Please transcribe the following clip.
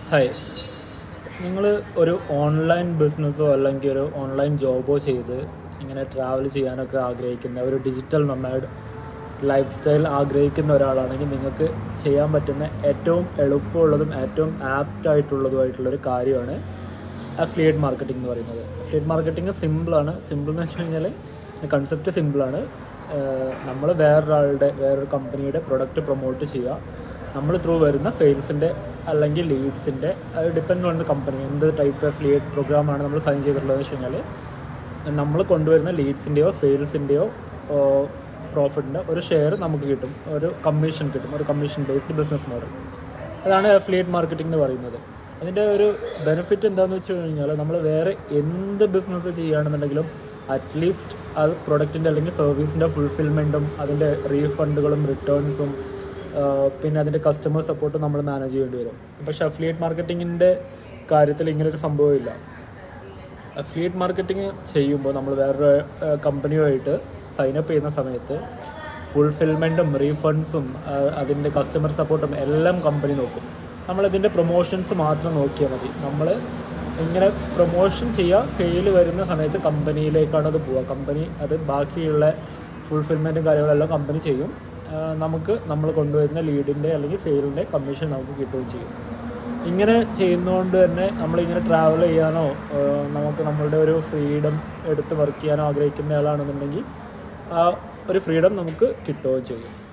hi നിങ്ങൾ ഒരു online ബിസിനസ്സോ അല്ലെങ്കിൽ ഒരു ഓൺലൈൻ ജോബോ ചെയ്ത് ഇങ്ങനെ ട്രാവൽ ചെയ്യാനൊക്കെ ആഗ്രഹിക്കുന്ന ഒരു ഡിജിറ്റൽ നൊമാഡ് ലൈഫ് സ്റ്റൈൽ ആഗ്രഹിക്കുന്ന ഒരാളാണെങ്കിൽ നിങ്ങൾക്ക് ചെയ്യാൻ പറ്റുന്ന ഏറ്റവും എളുപ്പമുള്ളതും ഏറ്റവും ആപ്റ്റ് ആയിട്ടുള്ളതുമായിട്ടുള്ളൊരു കാര്യമാണ് അഫ്ലിയേറ്റ് മാർക്കറ്റിംഗ് എന്ന് പറയുന്നത് അഫ്ലിയേറ്റ് മാർക്കറ്റിംഗ് സിമ്പിളാണ് സിമ്പിൾ എന്ന് വെച്ച് കഴിഞ്ഞാൽ കൺസെപ്റ്റ് സിമ്പിളാണ് നമ്മൾ വേറൊരാളുടെ വേറൊരു കമ്പനിയുടെ പ്രൊഡക്റ്റ് പ്രൊമോട്ട് ചെയ്യുക നമ്മൾ ത്രൂ വരുന്ന സെയിൽസിൻ്റെ അല്ലെങ്കിൽ ലീഡ്സിൻ്റെ അത് ഡിപ്പെൻഡ് ഓൺ ദ കമ്പനി എന്ത് ടൈപ്പ് ഓഫ് ലീഡ് പ്രോഗ്രാമാണ് നമ്മൾ സൈൻ ചെയ്തിട്ടുള്ളതെന്ന് വെച്ച് കഴിഞ്ഞാൽ നമ്മൾ കൊണ്ടുവരുന്ന ലീഡ്സിൻ്റെയോ സെയിൽസിൻ്റെയോ പ്രോഫിറ്റിൻ്റെ ഒരു ഷെയർ നമുക്ക് കിട്ടും ഒരു കമ്മീഷൻ കിട്ടും ഒരു കമ്മീഷൻ ബേസ്ഡ് ബിസിനസ് മോഡൽ അതാണ് അഫിലിയേറ്റ് മാർക്കറ്റിംഗ് എന്ന് പറയുന്നത് അതിൻ്റെ ഒരു ബെനിഫിറ്റ് എന്താണെന്ന് വെച്ച് കഴിഞ്ഞാൽ നമ്മൾ വേറെ എന്ത് ബിസിനസ് ചെയ്യുകയാണെന്നുണ്ടെങ്കിലും അറ്റ്ലീസ്റ്റ് അത് പ്രൊഡക്റ്റിൻ്റെ അല്ലെങ്കിൽ സർവീസിൻ്റെ ഫുൾഫിൽമെൻറ്റും അതിൻ്റെ റീഫണ്ടുകളും റിട്ടേൺസും പിന്നെ അതിൻ്റെ കസ്റ്റമർ സപ്പോർട്ടും നമ്മൾ മാനേജ് ചെയ്യേണ്ടി വരും പക്ഷേ അഫിലിയേറ്റ് മാർക്കറ്റിങ്ങിൻ്റെ കാര്യത്തിൽ ഇങ്ങനൊരു സംഭവമില്ല അഫിലിയേറ്റ് മാർക്കറ്റിംഗ് ചെയ്യുമ്പോൾ നമ്മൾ വേറൊരു കമ്പനിയുമായിട്ട് സൈനപ്പ് ചെയ്യുന്ന സമയത്ത് ഫുൾഫിൽമെൻറ്റും റീഫണ്ട്സും അതിൻ്റെ കസ്റ്റമർ സപ്പോർട്ടും എല്ലാം കമ്പനി നോക്കും നമ്മളിതിൻ്റെ പ്രൊമോഷൻസ് മാത്രം നോക്കിയാൽ മതി നമ്മൾ ഇങ്ങനെ പ്രൊമോഷൻ ചെയ്യുക സെയിൽ വരുന്ന സമയത്ത് കമ്പനിയിലേക്കാണ് അത് പോവുക കമ്പനി അത് ബാക്കിയുള്ള ഫുൾഫിൽമെൻറ്റും കാര്യങ്ങളെല്ലാം കമ്പനി ചെയ്യും ആ, നമുക്ക് നമ്മൾ കൊണ്ടുവരുന്ന ലീഡിൻ്റെ അല്ലെങ്കിൽ സെയിലിൻ്റെ കമ്മീഷൻ നമുക്ക് കിട്ടുകയും ചെയ്യും ഇങ്ങനെ ചെയ്യുന്നതുകൊണ്ട് തന്നെ നമ്മളിങ്ങനെ ട്രാവൽ ചെയ്യാനോ ആ, നമുക്ക് നമ്മളുടെ ഒരു ഫ്രീഡം എടുത്ത് വർക്ക് ചെയ്യാനോ ആഗ്രഹിക്കുന്ന ആളാണെന്നുണ്ടെങ്കിൽ ആ ഒരു ഫ്രീഡം നമുക്ക് കിട്ടുകയും ചെയ്യും